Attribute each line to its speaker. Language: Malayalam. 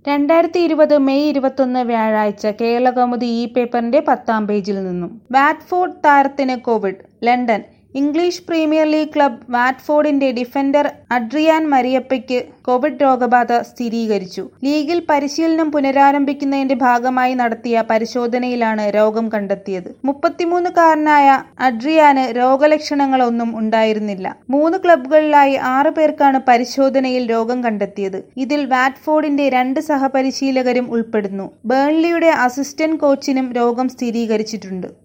Speaker 1: രണ്ടായിരത്തി ഇരുപത് മെയ് ഇരുപത്തൊന്ന് വ്യാഴാഴ്ച കേരളകൗമുദി ഈ പേപ്പറിന്റെ പത്താം പേജിൽ നിന്നും വാറ്റ്ഫോർഡ് താരത്തിന് Covid London English Premier League club വാറ്റ്ഫോർഡിന്റെ ഡിഫൻഡർ അഡ്രിയാൻ മരിയപ്പയ്ക്ക് കോവിഡ് രോഗബാധ സ്ഥിരീകരിച്ചു ലീഗിൽ പരിശീലനം പുനരാരംഭിക്കുന്നതിന്റെ ഭാഗമായി നടത്തിയ പരിശോധനയിലാണ് രോഗം കണ്ടെത്തിയത് മുപ്പത്തിമൂന്നുകാരനായ അഡ്രിയാന് രോഗലക്ഷണങ്ങളൊന്നും ഉണ്ടായിരുന്നില്ല മൂന്ന് ക്ലബ്ബുകളിലായി ആറ് പേർക്കാണ് പരിശോധനയിൽ രോഗം കണ്ടെത്തിയത് ഇതിൽ വാറ്റ്ഫോർഡിന്റെ രണ്ട് സഹപരിശീലകരും ഉൾപ്പെടുന്നു ബേൺലിയുടെ അസിസ്റ്റന്റ് കോച്ചിനും രോഗം സ്ഥിരീകരിച്ചിട്ടുണ്ട്